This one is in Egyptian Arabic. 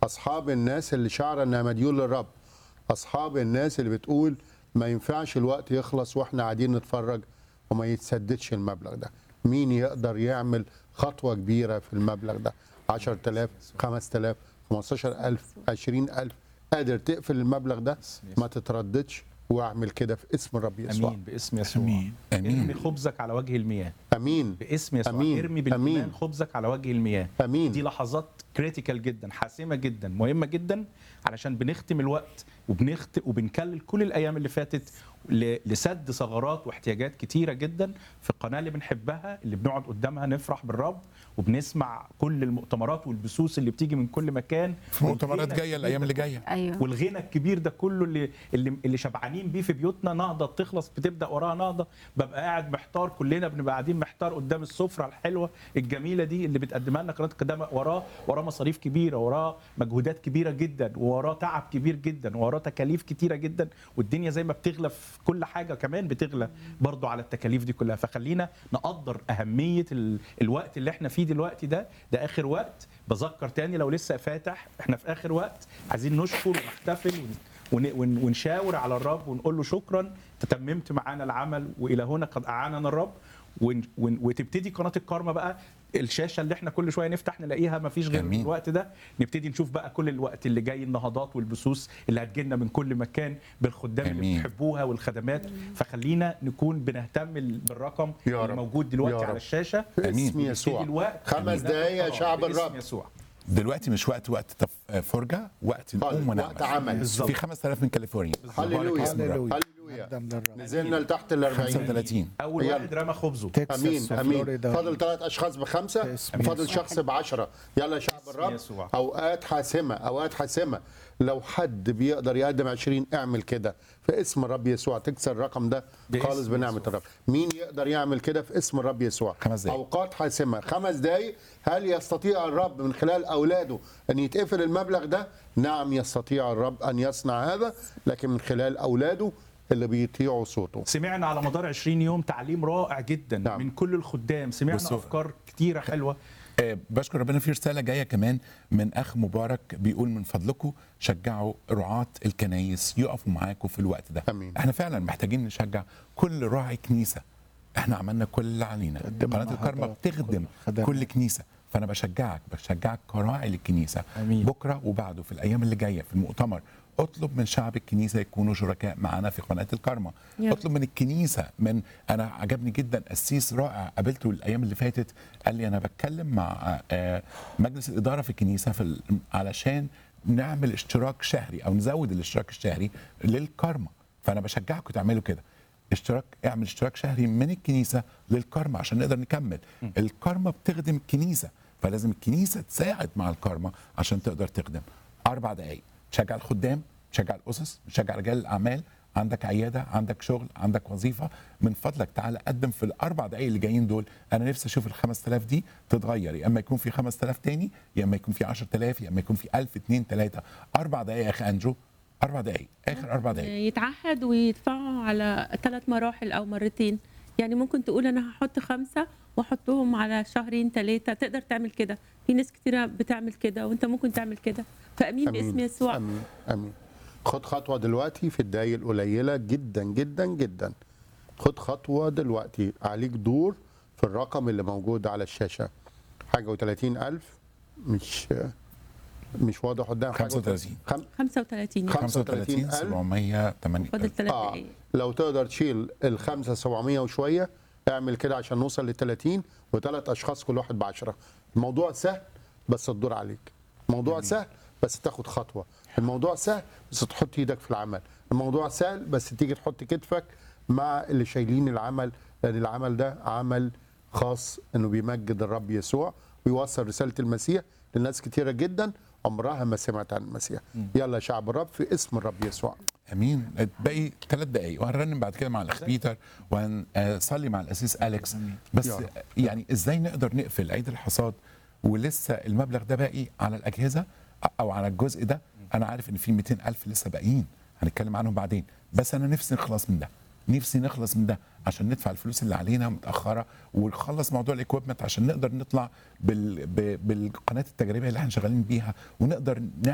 اصحاب الناس اللي شعر انها مديون للرب اصحاب الناس اللي بتقول ما ينفعش الوقت يخلص واحنا قاعدين نتفرج وما يتسددش المبلغ ده مين يقدر يعمل خطوه كبيره في المبلغ ده 10000 5000 15000 20000 قادر تقفل المبلغ ده ما تترددش واعمل كده في اسم الرب يسوع امين باسم يسوع امين ارمي امين خبزك على وجه المياه امين باسم يسوع أمين. ارمي بالايمان أمين. خبزك على وجه المياه امين دي لحظات كريتيكال جدا حاسمه جدا مهمه جدا علشان بنختم الوقت وبنخت وبنكلل كل الايام اللي فاتت ل- لسد ثغرات واحتياجات كتيره جدا في القناه اللي بنحبها اللي بنقعد قدامها نفرح بالرب وبنسمع كل المؤتمرات والبثوث اللي بتيجي من كل مكان في مؤتمرات والغنى جايه الايام اللي جايه ايوه والغنى الكبير ده كله اللي اللي, اللي شبعانين بيه في بيوتنا نهضه بتخلص بتبدا وراها نهضه ببقى قاعد محتار كلنا بنبقى قاعدين محتار قدام السفره الحلوه الجميله دي اللي بتقدمها لنا قناه القدامى وراه وراه مصاريف كبيره وراه مجهودات كبيره جدا وراه تعب كبير جدا وراه تكاليف كتيره جدا والدنيا زي ما بتغلى في كل حاجه كمان بتغلى برضو على التكاليف دي كلها فخلينا نقدر اهميه ال... الوقت اللي احنا فيه دلوقتي ده ده اخر وقت بذكر تاني لو لسه فاتح احنا في اخر وقت عايزين نشكر ونحتفل ون... ون... ون... ونشاور على الرب ونقول له شكرا تتممت معانا العمل والى هنا قد اعاننا الرب ون... ون... وتبتدي قناه الكارما بقى الشاشه اللي احنا كل شويه نفتح نلاقيها ما فيش غير جميل. الوقت ده نبتدي نشوف بقى كل الوقت اللي جاي النهضات والبثوث اللي هتجيلنا من كل مكان بالخدام اللي جميل. بتحبوها والخدمات فخلينا نكون بنهتم بالرقم يا اللي رب. موجود يا دلوقتي رب. على الشاشه في أمين. اسم نبتدي يسوع الوقت خمس ناخد دقايق يا قرار شعب باسم الرب يسوع دلوقتي مش وقت وقت تف- فرجه وقت نقوم ونعمل وقت عمل. بالظبط. في 5000 من كاليفورنيا هللويا بارك اسم الرب. هللويا قدام للرب نزلنا لتحت ال 40 35 اول يلا. واحد رمى خبزه تكساس امين امين وفلوريدا فاضل ثلاث اشخاص بخمسه باسم فاضل يسوع. شخص بعشرة يلا يا شعب الرب يسوع. اوقات حاسمه اوقات حاسمه لو حد بيقدر يقدم 20 اعمل كده في اسم الرب يسوع تكسر الرقم ده باسم خالص بنعمه يسوع. الرب مين يقدر يعمل كده في اسم الرب يسوع خمس دقايق. اوقات حاسمه خمس دقايق هل يستطيع الرب من خلال اولاده ان يتقفل المبلغ ده نعم يستطيع الرب ان يصنع هذا لكن من خلال اولاده اللي بيطيعوا صوته سمعنا على مدار 20 يوم تعليم رائع جدا نعم. من كل الخدام سمعنا بصوا. افكار كتيره حلوه آه، بشكر ربنا في رساله جايه كمان من اخ مبارك بيقول من فضلكم شجعوا رعاة الكنايس يقفوا معاكم في الوقت ده أمين. احنا فعلا محتاجين نشجع كل راعي كنيسه احنا عملنا كل اللي علينا قدمنا قناه الكرمه نهضات بتخدم وكل خدمات. كل كنيسه فانا بشجعك بشجعك كراعي للكنيسه أمين. بكره وبعده في الايام اللي جايه في المؤتمر اطلب من شعب الكنيسه يكونوا شركاء معنا في قناه الكرمه يا اطلب من الكنيسه من انا عجبني جدا قسيس رائع قابلته الايام اللي فاتت قال لي انا بتكلم مع آه، مجلس الاداره في الكنيسه في ال- علشان نعمل اشتراك شهري او نزود الاشتراك الشهري للكرمه فانا بشجعكم تعملوا كده اشتراك اعمل اشتراك شهري من الكنيسه للكرمه عشان نقدر نكمل الكرمه بتخدم الكنيسه فلازم الكنيسه تساعد مع الكرمه عشان تقدر تخدم اربع دقائق تشجع الخدام تشجع الاسس تشجع رجال الاعمال عندك عياده عندك شغل عندك وظيفه من فضلك تعالى قدم في الاربع دقائق اللي جايين دول انا نفسي اشوف ال 5000 دي تتغير يا اما يكون في 5000 تاني يا اما يكون في 10000 يا اما يكون في 1000 2 3 اربع دقائق يا اخي اندرو اربع دقائق اخر اربع دقائق يتعهد ويدفعوا على ثلاث مراحل او مرتين يعني ممكن تقول انا هحط خمسه واحطهم على شهرين ثلاثه تقدر تعمل كده في ناس كتيره بتعمل كده وانت ممكن تعمل كده فامين باسم يسوع امين امين خد خطوه دلوقتي في الدقايق القليله جدا جدا جدا خد خطوه دلوقتي عليك دور في الرقم اللي موجود على الشاشه حاجه و30 الف مش مش واضح قدام حاجة 35. خم... 35 خم- 35 708 فاضل ثلاث آه. دقائق لو تقدر تشيل الخمسة 700 وشوية اعمل كده عشان نوصل لل 30 وثلاث أشخاص كل واحد ب 10 الموضوع سهل بس الدور عليك الموضوع سهل بس تاخد خطوة الموضوع سهل بس تحط ايدك في العمل الموضوع سهل بس تيجي تحط كتفك مع اللي شايلين العمل لأن العمل ده عمل خاص انه بيمجد الرب يسوع ويوصل رسالة المسيح لناس كتيرة جدا عمرها ما سمعت عن المسيح يلا يا شعب الرب في اسم الرب يسوع امين باقي ثلاث دقائق وهنرنم بعد كده مع الاخ بيتر وهنصلي مع الاسيس اليكس بس يا رب. يعني ازاي نقدر نقفل عيد الحصاد ولسه المبلغ ده باقي على الاجهزه او على الجزء ده انا عارف ان في 200 الف لسه باقيين هنتكلم عنهم بعدين بس انا نفسي نخلص من ده نفسي نخلص من ده عشان ندفع الفلوس اللي علينا متاخره ونخلص موضوع الاكويبمنت عشان نقدر نطلع بال... ب- بالقناه التجريبيه اللي احنا شغالين بيها ونقدر